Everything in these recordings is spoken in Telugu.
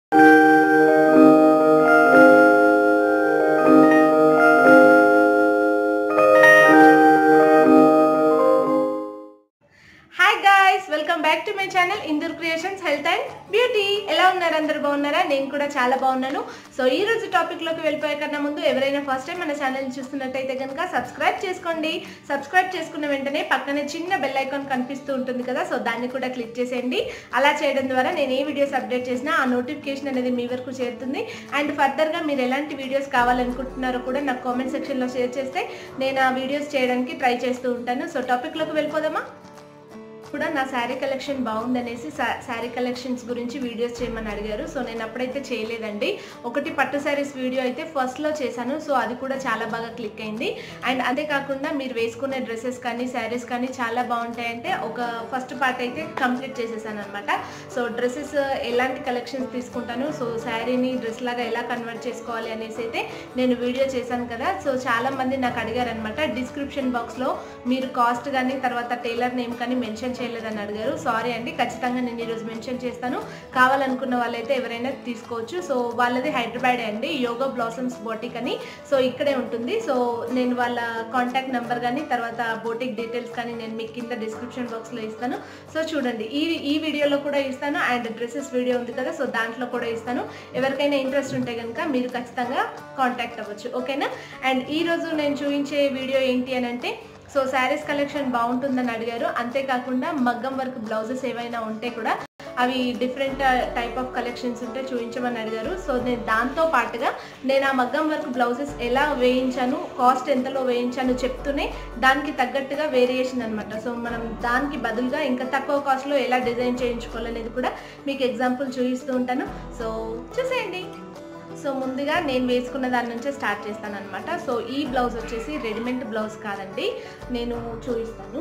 hi guys welcome back to my channel Indur creations health and beauty ఎలా ఉన్నారు అందరు బాగున్నారా నేను కూడా చాలా బాగున్నాను సో ఈ రోజు టాపిక్ లోకి వెళ్ళిపోయే కన్నా ముందు ఎవరైనా ఫస్ట్ టైం మన ఛానల్ చూస్తున్నట్టయితే కనుక సబ్స్క్రైబ్ చేసుకోండి సబ్స్క్రైబ్ చేసుకున్న వెంటనే పక్కనే చిన్న బెల్ ఐకాన్ కనిపిస్తూ ఉంటుంది కదా సో దాన్ని కూడా క్లిక్ చేసేయండి అలా చేయడం ద్వారా నేను ఏ వీడియోస్ అప్డేట్ చేసినా ఆ నోటిఫికేషన్ అనేది మీ వరకు చేరుతుంది అండ్ ఫర్దర్గా మీరు ఎలాంటి వీడియోస్ కావాలనుకుంటున్నారో కూడా నాకు కామెంట్ సెక్షన్లో షేర్ చేస్తే నేను ఆ వీడియోస్ చేయడానికి ట్రై చేస్తూ ఉంటాను సో టాపిక్లోకి వెళ్ళిపోదామా కూడా నా శారీ కలెక్షన్ బాగుందనేసి శా- శారీ కలెక్షన్స్ గురించి వీడియోస్ చేయమని అడిగారు సో నేను అప్పుడైతే చేయలేదండి ఒకటి పట్టు శారీస్ వీడియో అయితే ఫస్ట్లో చేశాను సో అది కూడా చాలా బాగా క్లిక్ అయింది అండ్ అంతేకాకుండా మీరు వేసుకునే డ్రెస్సెస్ కానీ శారీస్ కానీ చాలా బాగుంటాయంటే ఒక ఫస్ట్ పార్ట్ అయితే కంప్లీట్ చేసేసాను అనమాట సో డ్రెస్సెస్ ఎలాంటి కలెక్షన్స్ తీసుకుంటాను సో శారీని డ్రెస్ లాగా ఎలా కన్వర్ట్ చేసుకోవాలి అనేసి అయితే నేను వీడియో చేశాను కదా సో చాలా మంది నాకు అడిగారు అనమాట డిస్క్రిప్షన్ బాక్స్లో మీరు కాస్ట్ కానీ తర్వాత టైలర్ నేమ్ కానీ మెన్షన్ చేయలేదని అడిగారు సారీ అండి ఖచ్చితంగా నేను ఈరోజు మెన్షన్ చేస్తాను కావాలనుకున్న వాళ్ళైతే ఎవరైనా తీసుకోవచ్చు సో వాళ్ళది హైదరాబాద్ అండి యోగా బ్లాసమ్స్ బోటిక్ అని సో ఇక్కడే ఉంటుంది సో నేను వాళ్ళ కాంటాక్ట్ నెంబర్ కానీ తర్వాత బోటిక్ డీటెయిల్స్ కానీ నేను మీకు కింద డిస్క్రిప్షన్ బాక్స్లో ఇస్తాను సో చూడండి ఈ ఈ వీడియోలో కూడా ఇస్తాను అండ్ డ్రెస్సెస్ వీడియో ఉంది కదా సో దాంట్లో కూడా ఇస్తాను ఎవరికైనా ఇంట్రెస్ట్ ఉంటే కనుక మీరు ఖచ్చితంగా కాంటాక్ట్ అవ్వచ్చు ఓకేనా అండ్ ఈ రోజు నేను చూపించే వీడియో ఏంటి అని అంటే సో శారీస్ కలెక్షన్ బాగుంటుందని అడిగారు అంతేకాకుండా మగ్గం వర్క్ బ్లౌజెస్ ఏవైనా ఉంటే కూడా అవి డిఫరెంట్ టైప్ ఆఫ్ కలెక్షన్స్ ఉంటే చూపించమని అడిగారు సో నేను దాంతో పాటుగా నేను ఆ మగ్గం వర్క్ బ్లౌజెస్ ఎలా వేయించాను కాస్ట్ ఎంతలో వేయించాను చెప్తూనే దానికి తగ్గట్టుగా వేరియేషన్ అనమాట సో మనం దానికి బదులుగా ఇంకా తక్కువ కాస్ట్లో ఎలా డిజైన్ చేయించుకోవాలనేది కూడా మీకు ఎగ్జాంపుల్ చూపిస్తూ ఉంటాను సో చూసేయండి సో ముందుగా నేను వేసుకున్న దాని నుంచే స్టార్ట్ చేస్తాను అనమాట సో ఈ బ్లౌజ్ వచ్చేసి రెడీమేడ్ బ్లౌజ్ కాదండి నేను చూపిస్తాను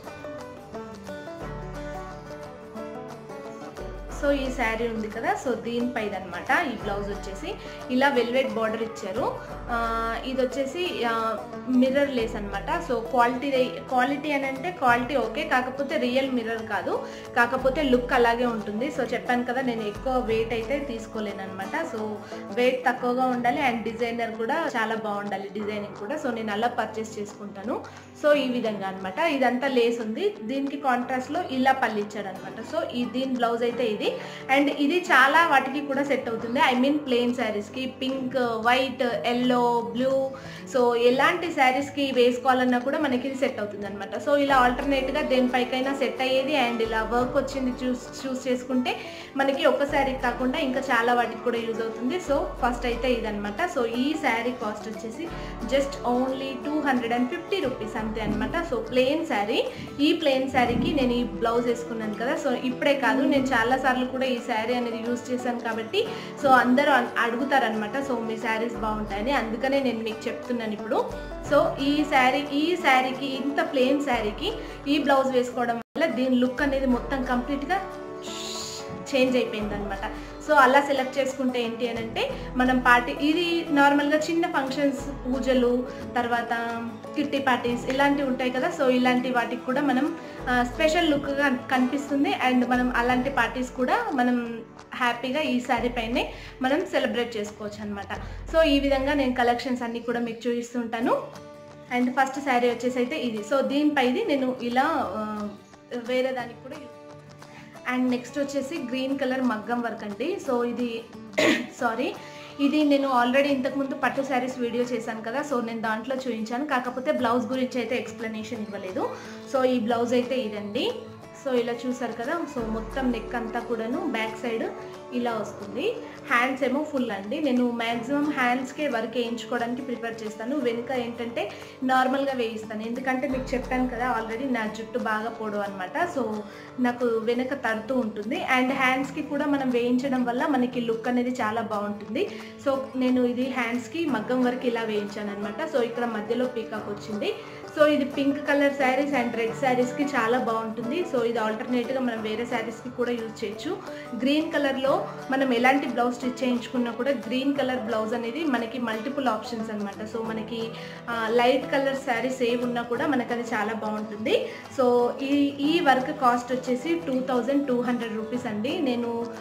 సో ఈ శారీ ఉంది కదా సో దీనిపైది అనమాట ఈ బ్లౌజ్ వచ్చేసి ఇలా వెల్వెట్ బార్డర్ ఇచ్చారు ఆ, ఇది వచ్చేసి మిర్రర్ లేస్ అనమాట సో క్వాలిటీ క్వాలిటీ అని అంటే క్వాలిటీ ఓకే కాకపోతే రియల్ మిర్రర్ కాదు కాకపోతే లుక్ అలాగే ఉంటుంది సో చెప్పాను కదా నేను ఎక్కువ వెయిట్ అయితే తీసుకోలేను అనమాట సో వెయిట్ తక్కువగా ఉండాలి అండ్ డిజైనర్ కూడా చాలా బాగుండాలి డిజైనింగ్ కూడా సో నేను అలా పర్చేస్ చేసుకుంటాను సో ఈ విధంగా అనమాట ఇదంతా లేస్ ఉంది దీనికి కాంట్రాస్ట్లో ఇలా పళ్ళు ఇచ్చాడు అనమాట సో ఈ దీని బ్లౌజ్ అయితే ఇది అండ్ ఇది చాలా వాటికి కూడా సెట్ అవుతుంది ఐ మీన్ ప్లెయిన్ శారీస్కి pink white yellow blue so ఎలాంటి శారీస్కి వేసుకోవాలన్నా కూడా మనకి ఇది సెట్ అవుతుంది అనమాట సో ఇలా ఆల్టర్నేట్గా దేనిపైకైనా సెట్ అయ్యేది అండ్ ఇలా వర్క్ వచ్చింది చూస్ చూస్ చేసుకుంటే మనకి ఒక శారీ కాకుండా ఇంకా చాలా వాటికి కూడా యూజ్ అవుతుంది సో ఫస్ట్ అయితే ఇదనమాట సో ఈ శారీ కాస్ట్ వచ్చేసి just only two hundred and fifty rupees అంతే అనమాట సో ప్లెయిన్ శారీ ఈ ప్లెయిన్ శారీకి నేను ఈ బ్లౌజ్ వేసుకున్నాను కదా సో ఇప్పుడే కాదు నేను చాలా సార్లు కూడా ఈ శారీ అనేది యూజ్ చేశాను కాబట్టి సో అందరూ అన్- అడుగుతారనమాట సో మీ శారీస్ బాగుంటాయని అందుకనే నేను మీకు చెప్తున్నాను ఇప్పుడు సో ఈ శారీ ఈ శారీకి ఇంత ప్లెయిన్ శారీకి ఈ బ్లౌజ్ వేసుకోవడం వల్ల దీని లుక్ అనేది మొత్తం కంప్లీట్గా చేంజ్ అయిపోయింది అనమాట సో అలా సెలెక్ట్ చేసుకుంటే ఏంటి అని అంటే మనం పార్టీ ఇది నార్మల్గా చిన్న ఫంక్షన్స్ పూజలు తర్వాత కిట్టి పార్టీస్ ఇలాంటివి ఉంటాయి కదా సో ఇలాంటి వాటికి కూడా మనం స్పెషల్ లుక్గా కనిపిస్తుంది అండ్ మనం అలాంటి పార్టీస్ కూడా మనం హ్యాపీగా ఈ శారీ పైనే మనం సెలబ్రేట్ చేసుకోవచ్చు అనమాట సో ఈ విధంగా నేను కలెక్షన్స్ అన్నీ కూడా మీకు చూపిస్తుంటాను అండ్ ఫస్ట్ శారీ వచ్చేసి అయితే ఇది సో దీనిపైది నేను ఇలా ఆ, వేరే దానికి కూడా use అండ్ నెక్స్ట్ వచ్చేసి గ్రీన్ కలర్ మగ్గం వర్క్ అండి సో ఇది సారీ ఇది నేను ఆల్రెడీ ఇంతకుముందు పట్టు శారీస్ వీడియో చేశాను కదా సో నేను దాంట్లో చూపించాను కాకపోతే బ్లౌజ్ గురించి అయితే ఎక్స్ప్లెనేషన్ ఇవ్వలేదు సో ఈ బ్లౌజ్ అయితే ఇదండి సో ఇలా చూసారు కదా సో మొత్తం నెక్ అంతా కూడాను బ్యాక్ సైడ్ ఇలా వస్తుంది హ్యాండ్స్ ఏమో ఫుల్ అండి నేను మ్యాక్సిమం హ్యాండ్స్కే వర్క్ వేయించుకోవడానికి ప్రిఫర్ చేస్తాను వెనుక ఏంటంటే నార్మల్గా వేయిస్తాను ఎందుకంటే మీకు చెప్పాను కదా ఆల్రెడీ నా జుట్టు బాగా పొడవు అనమాట సో నాకు వెనక తడుతూ ఉంటుంది అండ్ హ్యాండ్స్కి కూడా మనం వేయించడం వల్ల మనకి లుక్ అనేది చాలా బాగుంటుంది సో నేను ఇది హ్యాండ్స్కి మగ్గం వరకు ఇలా వేయించాను అనమాట సో ఇక్కడ మధ్యలో పీకాక్ వచ్చింది సో ఇది pink colour saris and red శారీస్కి చాలా బాగుంటుంది సో ఇది ఆల్టర్నేట్గా మనం వేరే శారీస్కి కూడా యూజ్ చేయొచ్చు గ్రీన్ కలర్లో మనం ఎలాంటి బ్లౌజ్ స్టిచ్ చేయించుకున్నా కూడా గ్రీన్ కలర్ బ్లౌజ్ అనేది మనకి మల్టిపుల్ ఆప్షన్స్ అనమాట సో మనకి లైట్ కలర్ శారీస్ ఏవి ఉన్నా కూడా మనకు అది చాలా బాగుంటుంది సో ఈ ఈ వర్క్ కాస్ట్ వచ్చేసి two thousand two hundred rupees అండి నేను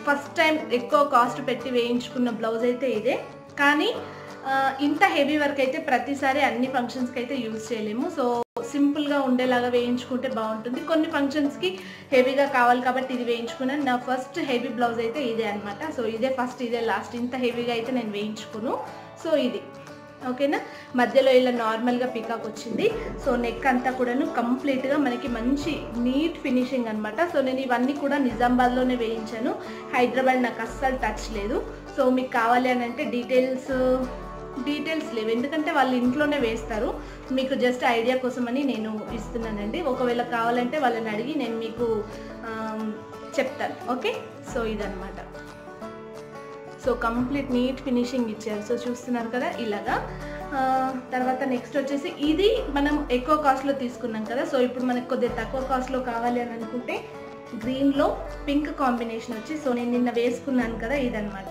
ఫస్ట్ టైం ఎక్కువ కాస్ట్ పెట్టి వేయించుకున్న బ్లౌజ్ అయితే ఇదే కానీ ఆ, ఇంత హెవీ వర్క్ అయితే ప్రతిసారి అన్ని ఫంక్షన్స్కి అయితే యూజ్ చేయలేము సో సింపుల్గా ఉండేలాగా వేయించుకుంటే బాగుంటుంది కొన్ని ఫంక్షన్స్కి హెవీగా కావాలి కాబట్టి ఇది వేయించుకున్నాను నా ఫస్ట్ హెవీ బ్లౌజ్ అయితే ఇదే అనమాట సో ఇదే ఫస్ట్ ఇదే లాస్ట్ ఇంత హెవీగా అయితే నేను వేయించుకోను సో ఇది ఓకేనా మధ్యలో ఇలా నార్మల్గా పికాక్ వచ్చింది సో నెక్ అంతా కూడాను కంప్లీట్గా మనకి మంచి నీట్ ఫినిషింగ్ అనమాట సో నేను ఇవన్నీ కూడా నిజామాబాద్లోనే వేయించాను హైదరాబాద్ నాకు అస్సలు టచ్ లేదు సో మీకు కావాలి అని అంటే డీటెయిల్స్ డీటెయిల్స్ లేవు ఎందుకంటే వాళ్ళు ఇంట్లోనే వేస్తారు మీకు జస్ట్ ఐడియా కోసమని నేను ఇస్తున్నానండి ఒకవేళ కావాలంటే వాళ్ళని అడిగి నేను మీకు ఆమ్, చెప్తాను ఓకే సో ఇదనమాట సో కంప్లీట్ నీట్ ఫినిషింగ్ ఇచ్చారు సో చూస్తున్నారు కదా ఇలాగా ఆ, తర్వాత నెక్స్ట్ వచ్చేసి ఇది మనం ఎక్కువ కాస్ట్లో తీసుకున్నాం కదా సో ఇప్పుడు మనకు కొద్దిగా తక్కువ కాస్ట్లో కావాలి అని అనుకుంటే గ్రీన్లో పింక్ కాంబినేషన్ వచ్చి సో నేను నిన్న వేసుకున్నాను కదా ఇదనమాట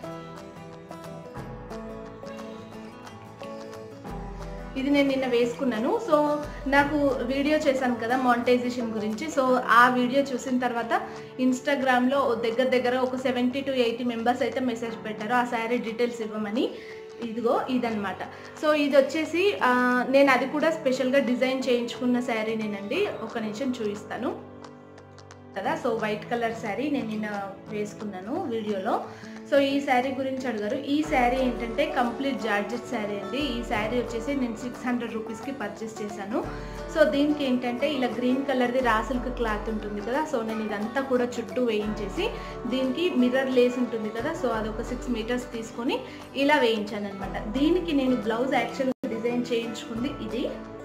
ఇది నేను నిన్న వేసుకున్నాను సో నాకు వీడియో చేశాను కదా మానిటైజేషన్ గురించి సో ఆ వీడియో చూసిన తర్వాత ఇన్స్టాగ్రామ్లో దగ్గర దగ్గర ఒక సెవెంటీ టు ఎయిటీ మెంబర్స్ అయితే మెసేజ్ పెట్టారు ఆ శారీ డీటెయిల్స్ ఇవ్వమని ఇదిగో ఇదనమాట సో ఇది వచ్చేసి ఆ, నేను అది కూడా స్పెషల్గా డిజైన్ చేయించుకున్న శారీనేనండి ఒక నిమిషం చూపిస్తాను కదా సో వైట్ కలర్ శారీ నేను నిన్న వేసుకున్నాను వీడియోలో సో ఈ శారీ గురించి అడిగారు ఈ శారీ ఏంటంటే కంప్లీట్ జార్జెట్ శారీ అండి ఈ శారీ వచ్చేసి నేను సిక్స్ హండ్రెడ్ రూపీస్కి పర్చేస్ చేశాను సో దీనికి ఏంటంటే ఇలా గ్రీన్ కలర్ది రాసిల్క్ క్లాత్ ఉంటుంది కదా సో నేను ఇదంతా కూడా చుట్టూ వేయించేసి దీనికి మిర్రర్ లేస్ ఉంటుంది కదా సో అదొక సిక్స్ మీటర్స్ తీసుకొని ఇలా వేయించాను అనమాట దీనికి నేను బ్లౌజ్ యాక్చువల్ డిజైన్ చేయించుకుంది ఇది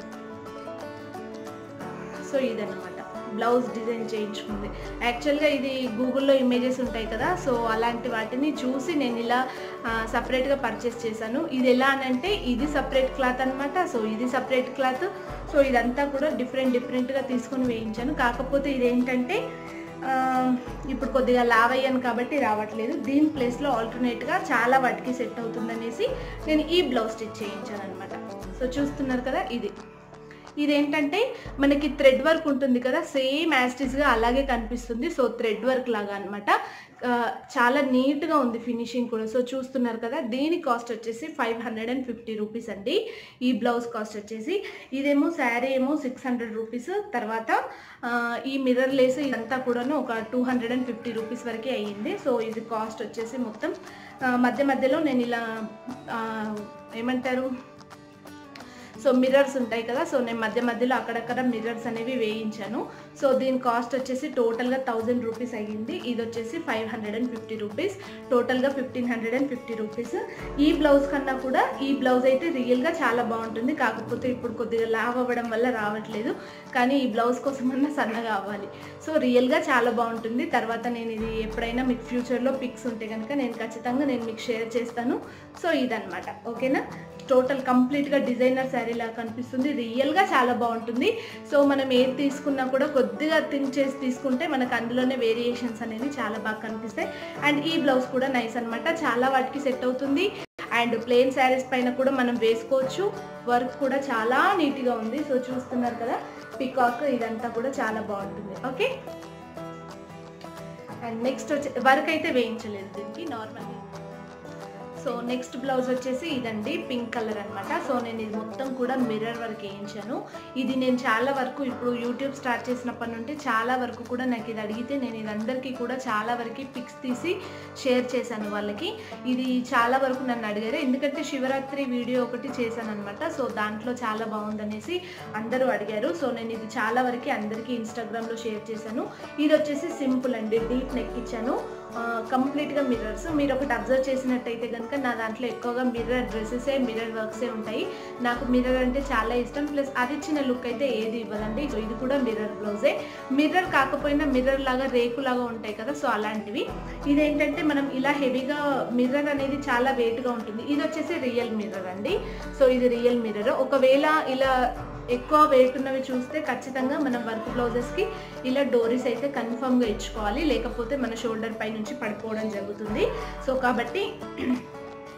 సో ఇదన్నమాట బ్లౌజ్ డిజైన్ చేయించుకుంది యాక్చువల్గా ఇది గూగుల్లో ఇమేజెస్ ఉంటాయి కదా సో అలాంటి వాటిని చూసి నేను ఇలా సపరేట్గా పర్చేస్ చేశాను ఇది ఎలా అనంటే ఇది సపరేట్ క్లాత్ అనమాట సో ఇది సపరేట్ క్లాత్ సో ఇదంతా కూడా డిఫరెంట్ డిఫరెంట్గా తీసుకొని వేయించాను కాకపోతే ఇదేంటంటే ఆ, ఇప్పుడు కొద్దిగా లావ్ అయ్యాను కాబట్టి రావట్లేదు దీని ప్లేస్లో ఆల్టర్నేట్గా చాలా వాటికి సెట్ అవుతుందనేసి నేను ఈ బ్లౌజ్ స్టిచ్ చేయించాను అనమాట సో చూస్తున్నారు కదా ఇది ఇదేంటంటే మనకి థ్రెడ్ వర్క్ ఉంటుంది కదా సేమ్ యాస్టిస్గా అలాగే కనిపిస్తుంది సో థ్రెడ్ వర్క్ లాగా అనమాట చాలా నీట్గా ఉంది ఫినిషింగ్ కూడా సో చూస్తున్నారు కదా దీని కాస్ట్ వచ్చేసి five hundred and fifty rupees అండి ఈ బ్లౌజ్ కాస్ట్ వచ్చేసి ఇదేమో శారీ ఏమో సిక్స్ హండ్రెడ్ రూపీస్ తర్వాత ఆ, ఈ మిర్రర్ లేస్ ఇదంతా కూడాను ఒక two hundred and fifty rupees వరకే అయ్యింది సో ఇది కాస్ట్ వచ్చేసి మొత్తం ఆ, మధ్య మధ్యలో నేను ఇలా ఆ, ఏమంటారు సో మిర్రర్స్ ఉంటాయి కదా సో నేను మధ్య మధ్యలో అక్కడక్కడ మిర్రర్స్ అనేవి వేయించాను సో దీని కాస్ట్ వచ్చేసి టోటల్గా థౌజండ్ రూపీస్ అయ్యింది ఇది వచ్చేసి five hundred and fifty rupees టోటల్గా fifteen hundred and fifty rupees ఈ బ్లౌజ్ కన్నా కూడా ఈ బ్లౌజ్ అయితే రియల్గా చాలా బాగుంటుంది కాకపోతే ఇప్పుడు కొద్దిగా లావ్ అవ్వడం వల్ల రావట్లేదు కానీ ఈ బ్లౌజ్ కోసమన్నా సన్నగా అవ్వాలి సో రియల్గా చాలా బాగుంటుంది తర్వాత నేను ఇది ఎప్పుడైనా మీకు ఫ్యూచర్లో పిక్స్ ఉంటే కనుక నేను ఖచ్చితంగా నేను మీకు షేర్ చేస్తాను సో ఇదనమాట ఓకేనా టోటల్ కంప్లీట్గా డిజైనర్ శారీ లాగా కనిపిస్తుంది రియల్గా చాలా బాగుంటుంది సో మనం ఏది తీసుకున్నా కూడా కొద్దిగా థింక్ చేసి తీసుకుంటే మనకు అందులోనే వేరియేషన్స్ అనేది చాలా బాగా కనిపిస్తాయి అండ్ ఈ బ్లౌజ్ కూడా నైస్ అనమాట చాలా వాటికి సెట్ అవుతుంది అండ్ ప్లెయిన్ శారీస్ పైన కూడా మనం వేసుకోవచ్చు వర్క్ కూడా చాలా నీట్గా ఉంది సో చూస్తున్నారు కదా పికాక్ ఇదంతా కూడా చాలా బాగుంటుంది ఓకే అండ్ నెక్స్ట్ వచ్చి వర్క్ అయితే వేయించలేదు దీనికి నార్మల్ సో నెక్స్ట్ బ్లౌజ్ వచ్చేసి ఇదండి పింక్ కలర్ అన్నమాట సో నేను ఇది మొత్తం కూడా మిర్రర్ వర్క్ వేయించాను ఇది నేను చాలా వరకు ఇప్పుడు యూట్యూబ్ స్టార్ట్ చేసినప్పటి నుండి చాలా వరకు కూడా నాకు ఇది అడిగితే నేను ఇది అందరికీ కూడా చాలా వరకు పిక్స్ తీసి షేర్ చేశాను వాళ్ళకి ఇది చాలా వరకు నన్ను అడిగారు ఎందుకంటే శివరాత్రి వీడియో ఒకటి చేశాను అనమాట సో దాంట్లో చాలా బాగుందనేసి అందరూ అడిగారు సో నేను ఇది చాలా వరకు అందరికీ ఇన్స్టాగ్రామ్లో షేర్ చేశాను ఇది వచ్చేసి సింపుల్ అండి డీప్ నెక్ ఇచ్చాను కంప్లీట్గా మిర్రర్స్ మీరు ఒకటి అబ్జర్వ్ చేసినట్టయితే కనుక నా దాంట్లో ఎక్కువగా మిర్రర్ డ్రెస్సెసే మిర్రర్ వర్క్సే ఉంటాయి నాకు మిర్రర్ అంటే చాలా ఇష్టం ప్లస్ అది ఇచ్చిన లుక్ అయితే ఏది ఇవ్వదండి సో ఇది కూడా మిర్రర్ బ్లౌజే మిర్రర్ కాకపోయినా మిర్రర్ లాగా రేకు లాగా ఉంటాయి కదా సో అలాంటివి ఇదేంటంటే మనం ఇలా హెవీగా మిర్రర్ అనేది చాలా వెయిట్గా ఉంటుంది ఇది వచ్చేసి రియల్ మిర్రర్ అండి సో ఇది రియల్ మిర్రర్ ఒకవేళ ఇలా ఎక్కువ వెయిట్ ఉన్నవి చూస్తే ఖచ్చితంగా మనం వర్క్ బ్లౌజెస్కి ఇలా డోరీస్ అయితే కన్ఫర్మ్గా ఇచ్చుకోవాలి లేకపోతే మన షోల్డర్ పై నుంచి పడిపోవడం జరుగుతుంది సో కాబట్టి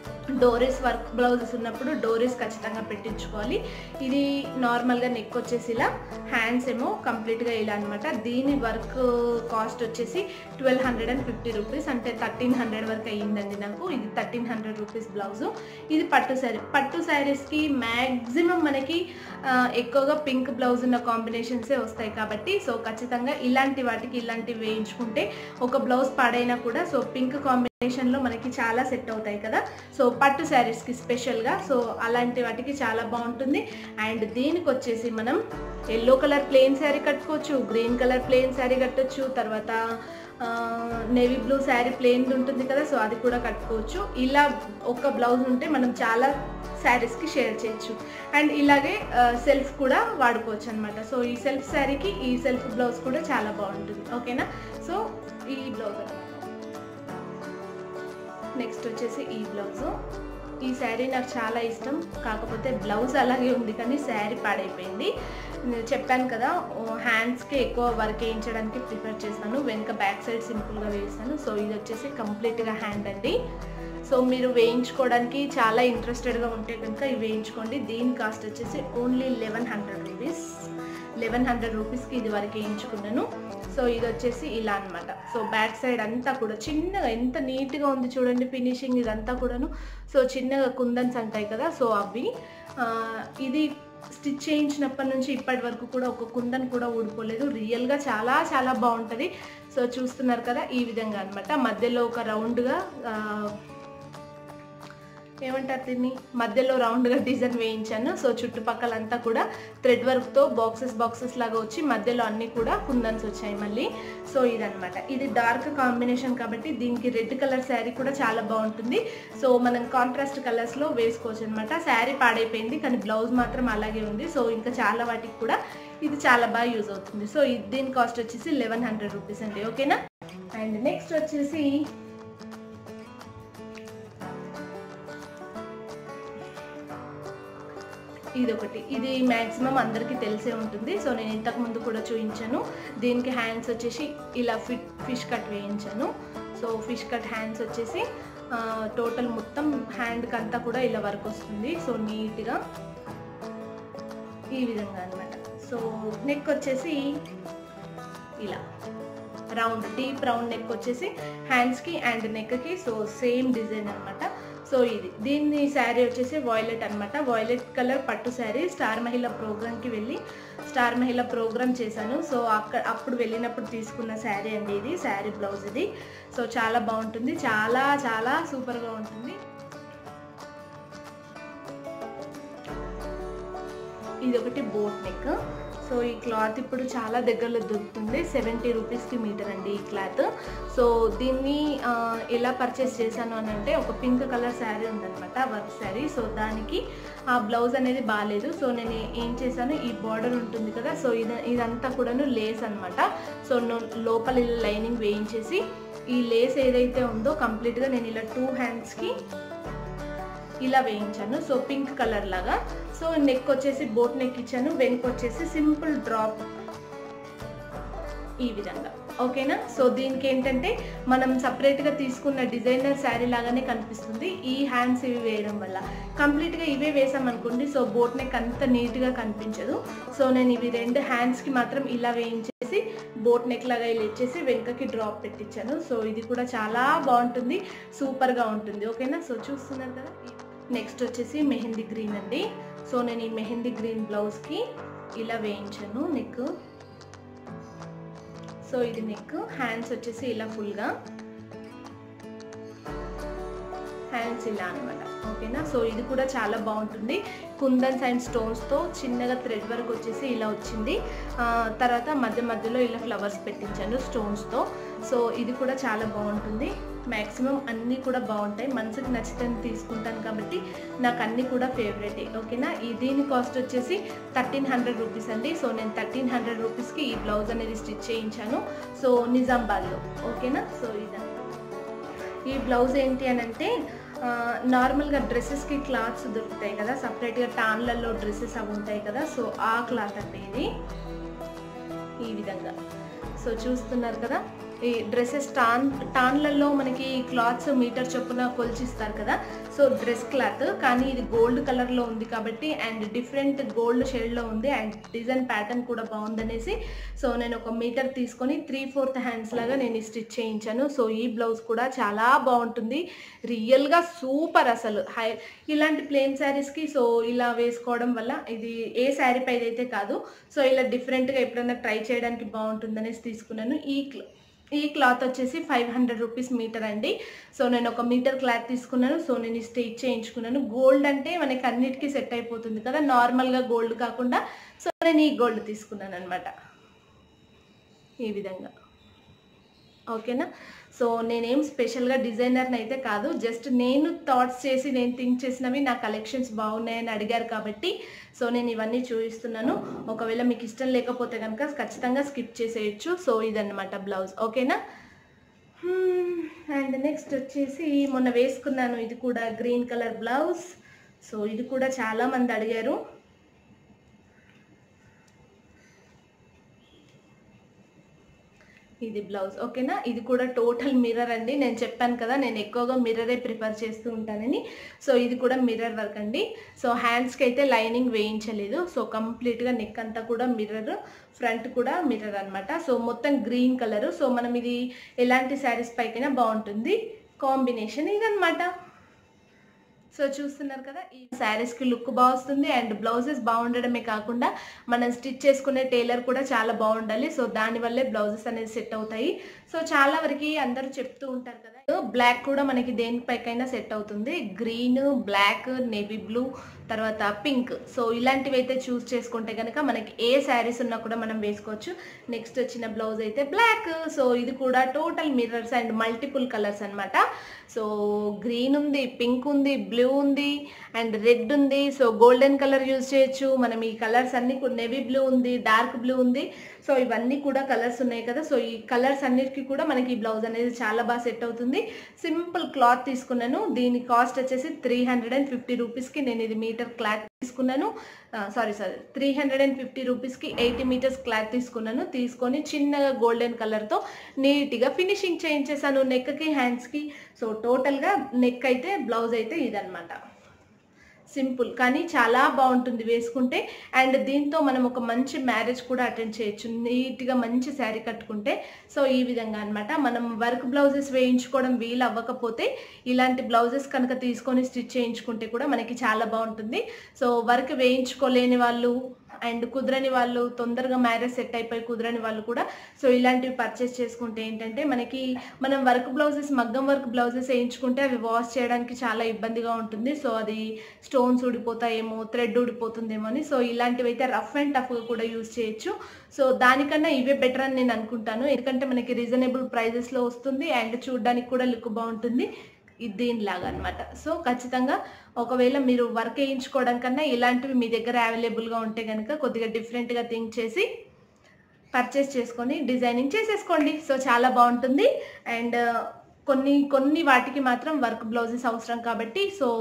డోరీస్ వర్క్ బ్లౌజెస్ ఉన్నప్పుడు డోరీస్ ఖచ్చితంగా పెట్టించుకోవాలి ఇది నార్మల్గా నెక్ వచ్చేసి ఇలా హ్యాండ్స్ ఏమో కంప్లీట్గా ఇలా అనమాట దీని వర్క్ కాస్ట్ వచ్చేసి twelve hundred and fifty rupees అంటే థర్టీన్ హండ్రెడ్ వరకు అయ్యిందండి నాకు ఇది థర్టీన్ హండ్రెడ్ రూపీస్ బ్లౌజు ఇది పట్టు శారీ పట్టు శారీస్కి మ్యాక్సిమం మనకి ఆ, ఎక్కువగా పింక్ బ్లౌజ్ ఉన్న కాంబినేషన్సే వస్తాయి కాబట్టి సో ఖచ్చితంగా ఇలాంటి వాటికి ఇలాంటివి వేయించుకుంటే ఒక బ్లౌజ్ పాడైనా కూడా సో పింక్ కాంబినేషన్లో మనకి చాలా సెట్ అవుతాయి కదా సో పట్టు శారీస్కి స్పెషల్గా సో అలాంటి వాటికి చాలా బాగుంటుంది అండ్ దీనికి వచ్చేసి మనం ఎల్లో కలర్ ప్లెయిన్ శారీ కట్టుకోవచ్చు గ్రీన్ కలర్ ప్లెయిన్ శారీ కట్టొచ్చు తర్వాత నేవీ బ్లూ శారీ ప్లెయిన్ ఉంటుంది కదా సో అది కూడా కట్టుకోవచ్చు ఇలా ఒక బ్లౌజ్ ఉంటే మనం చాలా శారీస్కి షేర్ చేయొచ్చు అండ్ ఇలాగే సెల్ఫ్ కూడా వాడుకోవచ్చు అనమాట సో ఈ సెల్ఫ్ శారీకి ఈ సెల్ఫ్ బ్లౌజ్ కూడా చాలా బాగుంటుంది ఓకేనా సో ఈ బ్లౌజ్ అనమాట నెక్స్ట్ వచ్చేసి ఈ బ్లౌజు ఈ శారీ నాకు చాలా ఇష్టం కాకపోతే బ్లౌజ్ అలాగే ఉంది కానీ శారీ పాడైపోయింది నేను చెప్పాను కదా హ్యాండ్స్కి ఎక్కువ వర్క్ వేయించడానికి ప్రిఫర్ చేస్తాను వెనక బ్యాక్ సైడ్ సింపుల్గా వేస్తాను సో ఇది వచ్చేసి కంప్లీట్గా హ్యాండ్ అండి సో మీరు వేయించుకోవడానికి చాలా ఇంట్రెస్టెడ్గా ఉంటే కనుక ఇవి వేయించుకోండి దీని కాస్ట్ వచ్చేసి only eleven hundred rupees eleven hundred రూపీస్కి ఇది వరకు వేయించుకున్నాను సో ఇది వచ్చేసి ఇలా అన్నమాట సో బ్యాక్ సైడ్ అంతా కూడా చిన్నగా ఎంత నీట్గా ఉంది చూడండి ఫినిషింగ్ ఇదంతా కూడాను సో చిన్నగా కుందన్స్ అంటాయి కదా సో అవి ఆ, ఇది స్టిచ్ చేయించినప్పటి నుంచి ఇప్పటి వరకు కూడా ఒక కుందన్ కూడా ఊడిపోలేదు రియల్గా చాలా చాలా బాగుంటుంది సో చూస్తున్నారు కదా ఈ విధంగా అన్నమాట మధ్యలో ఒక రౌండ్గా ఏమంటారు దీన్ని మధ్యలో రౌండ్గా డిజైన్ వేయించాను సో చుట్టుపక్కల అంతా కూడా థ్రెడ్ వర్క్తో బాక్సెస్ బాక్సెస్ లాగా వచ్చి మధ్యలో అన్నీ కూడా కుందన్స్ వచ్చాయి మళ్ళీ సో ఇదనమాట ఇది డార్క్ కాంబినేషన్ కాబట్టి దీనికి రెడ్ కలర్ శారీ కూడా చాలా బాగుంటుంది సో మనం కాంట్రాస్ట్ కలర్స్లో వేసుకోవచ్చు అనమాట శారీ పాడైపోయింది కానీ బ్లౌజ్ మాత్రం అలాగే ఉంది సో ఇంకా చాలా వాటికి కూడా ఇది చాలా బాగా యూజ్ అవుతుంది సో ఇది దీని కాస్ట్ వచ్చేసి లెవెన్ హండ్రెడ్ రూపీస్ అండి ఓకేనా అండ్ నెక్స్ట్ వచ్చేసి ఇది ఒకటి ఇది మ్యాక్సిమం అందరికీ తెలిసే ఉంటుంది సో నేను ఇంతకు ముందు కూడా చూపించాను దీనికి హ్యాండ్స్ వచ్చేసి ఇలా ఫిట్ ఫిష్ కట్ వేయించాను సో ఫిష్ కట్ హ్యాండ్స్ వచ్చేసి టోటల్ మొత్తం హ్యాండ్కి అంతా కూడా ఇలా వర్క్ వస్తుంది సో నీట్గా ఈ విధంగా అన్నమాట సో నెక్ వచ్చేసి ఇలా రౌండ్ డీప్ రౌండ్ నెక్ వచ్చేసి హ్యాండ్స్కి అండ్ నెక్కి సో సేమ్ డిజైన్ అన్నమాట సో ఇది దీన్ని శారీ వచ్చేసి వాయిలెట్ అన్నమాట వాయిలెట్ కలర్ పట్టు శారీ స్టార్ మహిళ ప్రోగ్రామ్కి వెళ్ళి స్టార్ మహిళ ప్రోగ్రామ్ చేశాను సో అక్కడ అప్పుడు వెళ్ళినప్పుడు తీసుకున్న శారీ అండి ఇది శారీ బ్లౌజ్ ఇది సో చాలా బాగుంటుంది చాలా చాలా సూపర్గా ఉంటుంది ఇది ఒకటి బోట్ నెక్ సో ఈ క్లాత్ ఇప్పుడు చాలా దగ్గరలో దొరుకుతుంది సెవెంటీ రూపీస్కి మీటర్ అండి ఈ క్లాత్ సో దీన్ని ఆ, ఎలా పర్చేస్ చేశాను అని అంటే ఒక పింక్ కలర్ శారీ ఉందన్నమాట వర్క్ శారీ సో దానికి ఆ బ్లౌజ్ అనేది బాగాలేదు సో నేను ఏం చేశాను ఈ బార్డర్ ఉంటుంది కదా సో ఇది ఇదంతా కూడాను లేస్ అనమాట సో నో- లోపల ఇలా లైనింగ్ వేయించేసి ఈ లేస్ ఏదైతే ఉందో కంప్లీట్గా నేను ఇలా టూ హ్యాండ్స్కి ఇలా వేయించాను సో పింక్ కలర్ లాగా సో నెక్ వచ్చేసి బోట్ నెక్ ఇచ్చాను వెనక వచ్చేసి సింపుల్ డ్రాప్ ఈ విధంగా ఓకేనా సో దీనికి ఏంటంటే మనం సపరేట్గా తీసుకున్న డిజైనర్ శారీ లాగానే కనిపిస్తుంది ఈ హ్యాండ్స్ ఇవి వేయడం వల్ల కంప్లీట్గా ఇవే వేసామనుకోండి సో బోట్ నెక్ అంత నీట్గా కనిపించదు సో నేను ఇవి రెండు హ్యాండ్స్కి మాత్రం ఇలా వేయించేసి బోట్ నెక్ లాగా ఇలా ఇచ్చేసి వెనుకకి డ్రాప్ పెట్టించాను సో ఇది కూడా చాలా బాగుంటుంది సూపర్గా ఉంటుంది ఓకేనా సో చూస్తున్నారు కదా నెక్స్ట్ వచ్చేసి మెహందీ గ్రీన్ అండి సో నేను ఈ మెహందీ గ్రీన్ బ్లౌజ్కి ఇలా వేయించాను నెక్ సో ఇది నెక్ హ్యాండ్స్ వచ్చేసి ఇలా ఫుల్గా హ్యాండ్స్ ఇలా అనమాట ఓకేనా సో ఇది కూడా చాలా బాగుంటుంది కుందన్స్ అండ్ స్టోన్స్తో చిన్నగా థ్రెడ్ వర్క్ వచ్చేసి ఇలా వచ్చింది ఆ, తర్వాత మధ్య మధ్యలో ఇలా ఫ్లవర్స్ పెట్టించాను స్టోన్స్తో సో ఇది కూడా చాలా బాగుంటుంది మ్యాక్సిమం అన్నీ కూడా బాగుంటాయి మనసుకి నచ్చితే తీసుకుంటాను కాబట్టి నాకు అన్నీ కూడా ఫేవరెట్ ఓకేనా ఈ దీని కాస్ట్ వచ్చేసి థర్టీన్ హండ్రెడ్ రూపీస్ అండి సో నేను థర్టీన్ హండ్రెడ్ రూపీస్కి ఈ బ్లౌజ్ అనేది స్టిచ్ చేయించాను సో నిజామాబాద్లో ఓకేనా సో ఇదంతా ఈ బ్లౌజ్ ఏంటి అని అంటే ఆ, నార్మల్గా డ్రెస్సెస్కి క్లాత్స్ దొరుకుతాయి కదా సపరేట్గా టాన్లలో డ్రెస్సెస్ అవి ఉంటాయి కదా సో ఆ క్లాత్ అండి ఇది ఈ విధంగా సో చూస్తున్నారు కదా ఈ డ్రెస్సెస్ టాన్ టాన్లలో మనకి క్లాత్స్ మీటర్ చొప్పున కొలిచిస్తారు కదా సో డ్రెస్ క్లాత్ కానీ ఇది గోల్డ్ కలర్లో ఉంది కాబట్టి అండ్ డిఫరెంట్ గోల్డ్ షేడ్లో ఉంది అండ్ డిజైన్ ప్యాటర్న్ కూడా బాగుందనేసి సో నేను ఒక మీటర్ తీసుకొని త్రీ ఫోర్త్ హ్యాండ్స్ లాగా నేను స్టిచ్ చేయించాను సో ఈ బ్లౌజ్ కూడా చాలా బాగుంటుంది రియల్గా సూపర్ అసలు హై ఇలాంటి ప్లెయిన్ శారీస్కి సో ఇలా వేసుకోవడం వల్ల ఇది ఏ శారీ పైన అయితే కాదు సో ఇలా డిఫరెంట్గా ఎప్పుడైనా ట్రై చేయడానికి బాగుంటుందనేసి తీసుకున్నాను ఈ క్ల- ఈ క్లాత్ వచ్చేసి ఫైవ్ హండ్రెడ్ రూపీస్ మీటర్ అండి సో నేను ఒక మీటర్ క్లాత్ తీసుకున్నాను సో నేను స్టిచ్ చేయించుకున్నాను గోల్డ్ అంటే మనకి అన్నిటికీ సెట్ అయిపోతుంది కదా నార్మల్గా గోల్డ్ కాకుండా సో నేను ఈ గోల్డ్ తీసుకున్నాను అనమాట ఈ విధంగా ఓకేనా సో నేనేం స్పెషల్గా డిజైనర్ని అయితే కాదు జస్ట్ నేను థాట్స్ చేసి నేను థింక్ చేసినవి నా కలెక్షన్స్ బాగున్నాయని అడిగారు కాబట్టి సో నేను ఇవన్నీ చూపిస్తున్నాను ఒకవేళ మీకు ఇష్టం లేకపోతే కనుక ఖచ్చితంగా స్కిప్ చేసేయచ్చు సో ఇదన్నమాట బ్లౌజ్ ఓకేనా అండ్ నెక్స్ట్ వచ్చేసి మొన్న వేసుకున్నాను ఇది కూడా గ్రీన్ కలర్ బ్లౌజ్ సో ఇది కూడా చాలా మంది అడిగారు ఇది బ్లౌజ్ ఓకేనా ఇది కూడా టోటల్ మిర్రర్ అండి నేను చెప్పాను కదా నేను ఎక్కువగా మిర్రరే ప్రిఫర్ చేస్తూ ఉంటానని సో ఇది కూడా మిర్రర్ వర్క్ అండి సో హ్యాండ్స్కి అయితే లైనింగ్ వేయించలేదు సో కంప్లీట్గా నెక్ అంతా కూడా మిర్రర్ ఫ్రంట్ కూడా మిర్రర్ అన్నమాట సో మొత్తం గ్రీన్ కలర్ సో మనం ఇది ఎలాంటి శారీస్ పైకైనా బాగుంటుంది కాంబినేషన్ ఇదన్నమాట సో చూస్తున్నారు కదా ఈ శారీస్కి లుక్ బాగా వస్తుంది అండ్ బ్లౌజెస్ బాగుండడమే కాకుండా మనం స్టిచ్ చేసుకునే టైలర్ కూడా చాలా బాగుండాలి సో దానివల్లే బ్లౌజెస్ అనేది సెట్ అవుతాయి సో చాలా వరకు అందరూ చెప్తూ ఉంటారు కదా బ్లాక్ కూడా మనకి దేనిపైకైనా సెట్ అవుతుంది గ్రీన్ బ్లాక్ నేవీ బ్లూ తర్వాత పింక్ సో ఇలాంటివి అయితే చూస్ చేసుకుంటే కనుక మనకి ఏ శారీస్ ఉన్నా కూడా మనం వేసుకోవచ్చు నెక్స్ట్ వచ్చిన బ్లౌజ్ అయితే బ్లాక్ సో ఇది కూడా total mirrors and multiple colours అన్నమాట సో గ్రీన్ ఉంది పింక్ ఉంది బ్లూ ఉంది అండ్ రెడ్ ఉంది సో గోల్డెన్ కలర్ యూజ్ చేయొచ్చు మనం ఈ కలర్స్ అన్ని నెవీ బ్లూ ఉంది డార్క్ బ్లూ ఉంది సో ఇవన్నీ కూడా కలర్స్ ఉన్నాయి కదా సో ఈ కలర్స్ అన్నిటికీ కూడా మనకి ఈ బ్లౌజ్ అనేది చాలా బాగా సెట్ అవుతుంది సింపుల్ క్లాత్ తీసుకున్నాను దీని కాస్ట్ వచ్చేసి త్రీ హండ్రెడ్ అండ్ ఫిఫ్టీ రూపీస్కి నేను ఇది మీటర్ క్లాత్ తీసుకున్నాను sorry sorry three hundred and fifty రూపీస్కి ఎయిటీ మీటర్స్ క్లాత్ తీసుకున్నాను తీసుకొని చిన్నగా గోల్డెన్ కలర్తో నీట్గా ఫినిషింగ్ చేయించేసాను నెక్కి హ్యాండ్స్కి సో టోటల్గా నెక్ అయితే బ్లౌజ్ అయితే ఇదనమాట సింపుల్ కానీ చాలా బాగుంటుంది వేసుకుంటే అండ్ దీంతో మనం ఒక మంచి మ్యారేజ్ కూడా అటెండ్ చేయొచ్చు నీట్గా మంచి శారీ కట్టుకుంటే సో ఈ విధంగా అన్నమాట మనం వర్క్ బ్లౌజెస్ వేయించుకోవడం వీలు అవ్వకపోతే ఇలాంటి బ్లౌజెస్ కనుక తీసుకొని స్టిచ్ చేయించుకుంటే కూడా మనకి చాలా బాగుంటుంది సో వర్క్ వేయించుకోలేని వాళ్ళు అండ్ కుదరని వాళ్ళు తొందరగా మ్యారేజ్ సెట్ అయిపోయి కుదరని వాళ్ళు కూడా సో ఇలాంటివి పర్చేస్ చేసుకుంటే ఏంటంటే మనకి మనం వర్క్ బ్లౌజెస్ మగ్గం వర్క్ బ్లౌజెస్ వేయించుకుంటే అవి వాష్ చేయడానికి చాలా ఇబ్బందిగా ఉంటుంది సో అది స్టోన్స్ ఊడిపోతాయేమో థ్రెడ్ ఊడిపోతుందేమో అని సో ఇలాంటివి అయితే రఫ్ అండ్ టఫ్గా కూడా యూజ్ చేయొచ్చు సో దానికన్నా ఇవే బెటర్ అని నేను అనుకుంటాను ఎందుకంటే మనకి రీజనబుల్ ప్రైజెస్లో వస్తుంది అండ్ చూడడానికి కూడా లుక్ బాగుంటుంది ఇది దీనిలాగా అనమాట సో ఖచ్చితంగా ఒకవేళ మీరు వర్క్ వేయించుకోవడం కన్నా ఇలాంటివి మీ దగ్గర అవైలబుల్గా ఉంటే కనుక కొద్దిగా డిఫరెంట్గా థింక్ చేసి పర్చేస్ చేసుకొని డిజైనింగ్ చేసేసుకోండి సో చాలా బాగుంటుంది అండ్ కొన్ని కొన్ని వాటికి మాత్రం వర్క్ బ్లౌజెస్ అవసరం కాబట్టి సో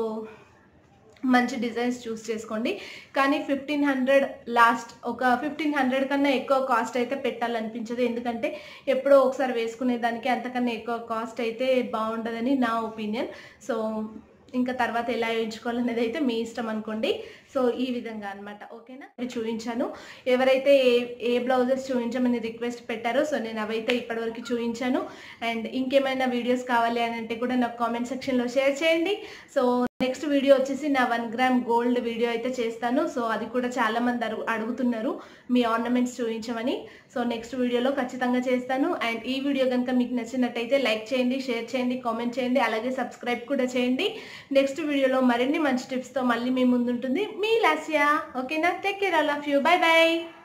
మంచి డిజైన్స్ చూస్ చేసుకోండి కానీ ఫిఫ్టీన్ హండ్రెడ్ లాస్ట్ ఒక ఫిఫ్టీన్ హండ్రెడ్ కన్నా ఎక్కువ కాస్ట్ అయితే పెట్టాలనిపించదు ఎందుకంటే ఎప్పుడో ఒకసారి వేసుకునే దానికి అంతకన్నా ఎక్కువ కాస్ట్ అయితే బాగుండదని నా ఒపీనియన్ సో ఇంకా తర్వాత ఎలా వేయించుకోవాలనేది అయితే మీ ఇష్టం అనుకోండి సో ఈ విధంగా అన్నమాట ఓకేనా ఇవి చూపించాను ఎవరైతే ఏ ఏ బ్లౌజెస్ చూపించమని రిక్వెస్ట్ పెట్టారో సో నేను అవైతే ఇప్పటివరకు చూపించాను అండ్ ఇంకేమైనా వీడియోస్ కావాలి అని అంటే కూడా నాకు కామెంట్ సెక్షన్లో షేర్ చేయండి సో నెక్స్ట్ వీడియో వచ్చేసి నా వన్ గ్రామ్ గోల్డ్ వీడియో అయితే చేస్తాను సో అది కూడా చాలా మంది అడుగు అడుగుతున్నారు మీ ఆర్నమెంట్స్ చూపించమని సో నెక్స్ట్ వీడియోలో ఖచ్చితంగా చేస్తాను అండ్ ఈ వీడియో కనుక మీకు నచ్చినట్టయితే లైక్ చేయండి షేర్ చేయండి కామెంట్ చేయండి అలాగే సబ్స్క్రైబ్ కూడా చేయండి నెక్స్ట్ వీడియోలో మరిన్ని మంచి టిప్స్తో మళ్ళీ మీ ముందుంటుంది మీ లాస్యా ఓకేనా take care all of you bye by